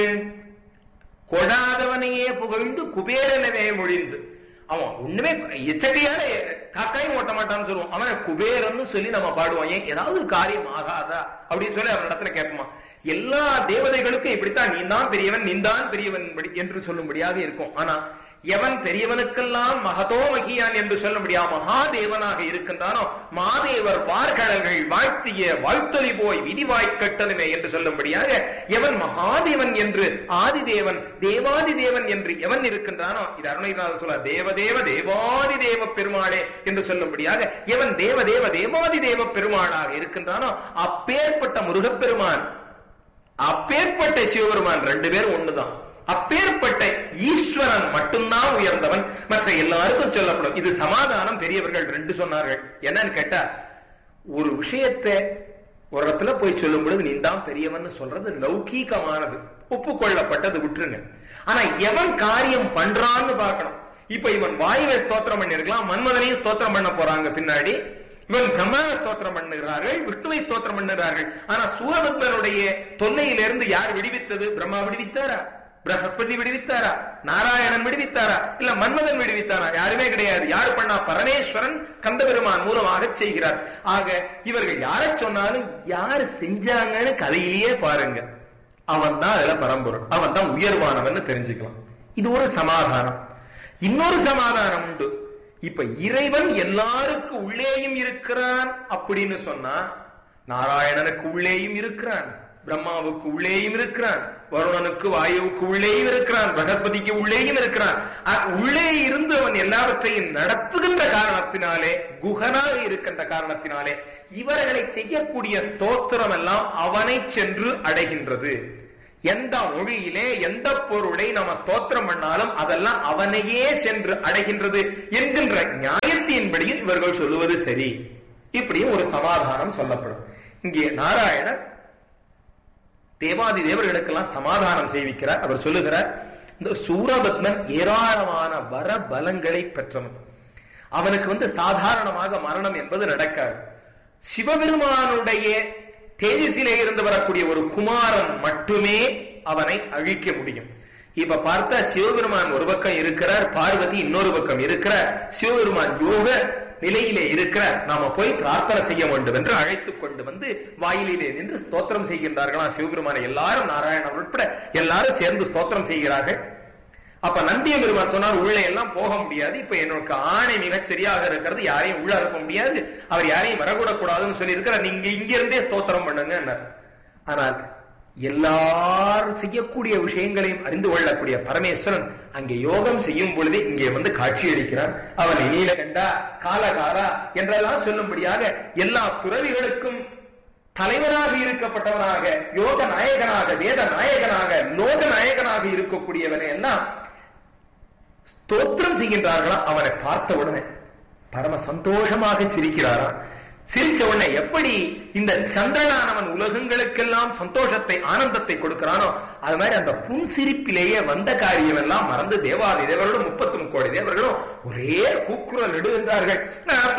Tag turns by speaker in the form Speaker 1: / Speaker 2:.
Speaker 1: கொடாதவனையே புகழ்ந்து குபேரனவே மொழிந்து அவன் ஒண்ணுமே எச்சக்கையான காக்காயும் ஓட்ட மாட்டான்னு சொல்லுவான் அவனை குபேரன்னு சொல்லி நம்ம பாடுவோம் ஏன் ஏதாவது காரியம் ஆகாதா அப்படின்னு சொல்லி அவன் இடத்துல கேட்போமா எல்லா தேவதைகளுக்கும் இப்படித்தான் நீ தான் பெரியவன் நீ தான் பெரியவன் என்று சொல்லும்படியாக இருக்கும் ஆனா எவன் பெரியவனுக்கெல்லாம் மகதோ மகியான் என்று சொல்ல முடியா மகாதேவனாக இருக்கின்றானோ மாதேவர் வார்கடல்கள் வாழ்த்திய வாழ்த்தொலி போய் விதிவாய் கட்டலுமே என்று சொல்லும்படியாக எவன் மகாதேவன் என்று ஆதிதேவன் தேவாதி தேவன் என்று எவன் இருக்கின்றானோ இது அருணைநாத சொல்ல தேவதேவ தேவாதி தேவ பெருமாளே என்று சொல்லும்படியாக எவன் தேவதேவ தேவாதி தேவ பெருமாளாக இருக்கின்றானோ அப்பேற்பட்ட முருகப்பெருமான் அப்பேற்பட்ட சிவபெருமான் ரெண்டு பேரும் ஒண்ணுதான் அப்பேற்பட்ட ஈஸ்வரன் மட்டும்தான் உயர்ந்தவன் மற்ற எல்லாருக்கும் சொல்லப்படும் இது சமாதானம் பெரியவர்கள் ரெண்டு சொன்னார்கள் என்னன்னு கேட்டா ஒரு விஷயத்தை ஒரு இடத்துல போய் சொல்லும் பொழுது நீ தான் பெரியவன் சொல்றது லௌகீகமானது ஒப்புக்கொள்ளப்பட்டது விட்டுருங்க ஆனா எவன் காரியம் பண்றான்னு பார்க்கணும் இப்ப இவன் வாயுவை ஸ்தோத்திரம் பண்ணிருக்கலாம் மன்மதனையும் ஸ்தோத்திரம் பண்ண போறாங்க பின்னாடி இவன் பிரம்மாவை ஸ்தோத்திரம் பண்ணுகிறார்கள் விஷ்ணுவை ஸ்தோத்திரம் பண்ணுகிறார்கள் ஆனா சூரபத்மனுடைய தொல்லையிலிருந்து யார் விடுவித்தது பிரம்மா விடுவித்தாரா பிரகஸ்பதி விடுவித்தாரா நாராயணன் விடுவித்தாரா இல்ல மன்மதன் விடுவித்தாரா யாருமே கிடையாது யாரு பண்ணா பரமேஸ்வரன் கந்தபெருமான் மூலமாக செய்கிறார் ஆக இவர்கள் யார சொன்னாலும் யாரு செஞ்சாங்கன்னு கதையிலேயே பாருங்க அவன் தான் அதுல பரம்பொருள் அவன் தான் உயர்வானவன் தெரிஞ்சுக்கலாம் இது ஒரு சமாதானம் இன்னொரு சமாதானம் உண்டு இப்ப இறைவன் எல்லாருக்கும் உள்ளேயும் இருக்கிறான் அப்படின்னு சொன்னா நாராயணனுக்கு உள்ளேயும் இருக்கிறான் பிரம்மாவுக்கு உள்ளேயும் இருக்கிறான் வருணனுக்கு வாயுவுக்கு உள்ளேயும் இருக்கிறான் பிரகஸ்பதிக்கு உள்ளேயும் இருக்கிறான் உள்ளே இருந்து அவன் எல்லாவற்றையும் நடத்துகின்ற காரணத்தினாலே குகனாக இருக்கின்ற காரணத்தினாலே இவர்களை செய்யக்கூடிய தோத்திரம் எல்லாம் அவனை சென்று அடைகின்றது எந்த மொழியிலே எந்த பொருளை நம்ம தோத்திரம் பண்ணாலும் அதெல்லாம் அவனையே சென்று அடைகின்றது என்கின்ற நியாயத்தின்படியும் இவர்கள் சொல்லுவது சரி இப்படியும் ஒரு சமாதானம் சொல்லப்படும் இங்கே நாராயணர் தேவாதி தேவர்களுக்கெல்லாம் சமாதானம் செய்விக்கிறார் அவர் சொல்லுகிறார் இந்த சூரபத்மன் ஏராளமான வர பலங்களை பெற்றவன் அவனுக்கு வந்து சாதாரணமாக மரணம் என்பது நடக்காது சிவபெருமானுடைய தேஜஸிலே இருந்து வரக்கூடிய ஒரு குமாரன் மட்டுமே அவனை அழிக்க முடியும் இப்ப பார்த்தா சிவபெருமான் ஒரு பக்கம் இருக்கிறார் பார்வதி இன்னொரு பக்கம் இருக்கிறார் சிவபெருமான் யோக நிலையிலே இருக்கிற நாம போய் பிரார்த்தனை செய்ய வேண்டும் என்று அழைத்துக் கொண்டு வந்து வாயிலிலே நின்று ஸ்தோத்திரம் செய்கின்றார்களாம் சிவபெருமான எல்லாரும் நாராயணன் உட்பட எல்லாரும் சேர்ந்து ஸ்தோத்திரம் செய்கிறார்கள் அப்ப நந்திய பெருமான் சொன்னார் உள்ளே எல்லாம் போக முடியாது இப்ப என்னோட ஆணை மிகச் சரியாக இருக்கிறது யாரையும் உள்ள அனுப்ப முடியாது அவர் யாரையும் வரக்கூடக்கூடாதுன்னு சொல்லி இருக்கிறார் நீங்க இங்க இருந்தே ஸ்தோத்திரம் பண்ணுங்க ஆனால் எல்லாரும் செய்யக்கூடிய விஷயங்களையும் அறிந்து கொள்ளக்கூடிய பரமேஸ்வரன் அங்கே யோகம் செய்யும் பொழுதே இங்கே வந்து காட்சி அளிக்கிறான் அவன் இனியில கண்டா காலகாரா என்றெல்லாம் சொல்லும்படியாக எல்லா துறவிகளுக்கும் தலைவராக இருக்கப்பட்டவனாக யோக நாயகனாக வேத நாயகனாக லோக நாயகனாக இருக்கக்கூடியவனை எல்லாம் ஸ்தோத்திரம் செய்கின்றார்களா அவனை பார்த்த உடனே பரம சந்தோஷமாக சிரிக்கிறாராம் சிரிச்ச உடனே எப்படி இந்த சந்திரனானவன் உலகங்களுக்கெல்லாம் சந்தோஷத்தை ஆனந்தத்தை கொடுக்கிறானோ அது மாதிரி அந்த புன் சிரிப்பிலேயே வந்த காரியம் எல்லாம் மறந்து தேவாதி தேவர்களும் முப்பத்தி முக்கோடி தேவர்களும் ஒரே கூக்குரல் இடுகின்றார்கள்